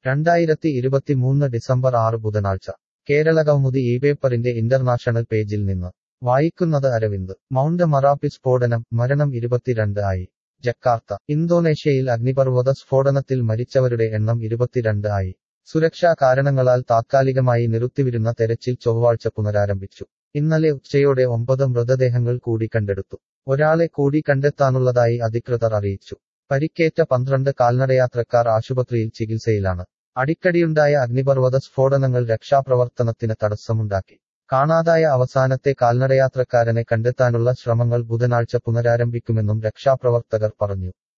രണ്ടായിരത്തി ഇരുപത്തിമൂന്ന് ഡിസംബർ ആറ് ബുധനാഴ്ച കേരള കൗമുദി ഈ പേപ്പറിന്റെ ഇന്റർനാഷണൽ പേജിൽ നിന്ന് വായിക്കുന്നത് അരവിന്ദ് മൗണ്ട് മറാപ്പി സ്ഫോടനം മരണം ഇരുപത്തിരണ്ട് ആയി ജക്കാർത്ത ഇന്തോനേഷ്യയിൽ അഗ്നിപർവ്വത സ്ഫോടനത്തിൽ മരിച്ചവരുടെ എണ്ണം ഇരുപത്തിരണ്ട് ആയി സുരക്ഷാ കാരണങ്ങളാൽ താത്കാലികമായി നിർത്തിവിരുന്ന തെരച്ചിൽ ചൊവ്വാഴ്ച പുനരാരംഭിച്ചു ഇന്നലെ ഉച്ചയോടെ ഒമ്പത് മൃതദേഹങ്ങൾ കൂടി കണ്ടെടുത്തു ഒരാളെ കൂടി കണ്ടെത്താനുള്ളതായി അധികൃതർ അറിയിച്ചു പരിക്കേറ്റ പന്ത്രണ്ട് കാൽനടയാത്രക്കാർ ആശുപത്രിയിൽ ചികിത്സയിലാണ് അടിക്കടിയുണ്ടായ അഗ്നിപർവ്വത സ്ഫോടനങ്ങൾ രക്ഷാപ്രവർത്തനത്തിന് തടസ്സമുണ്ടാക്കി കാണാതായ അവസാനത്തെ കാൽനടയാത്രക്കാരനെ കണ്ടെത്താനുള്ള ശ്രമങ്ങൾ ബുധനാഴ്ച പുനരാരംഭിക്കുമെന്നും രക്ഷാപ്രവർത്തകർ പറഞ്ഞു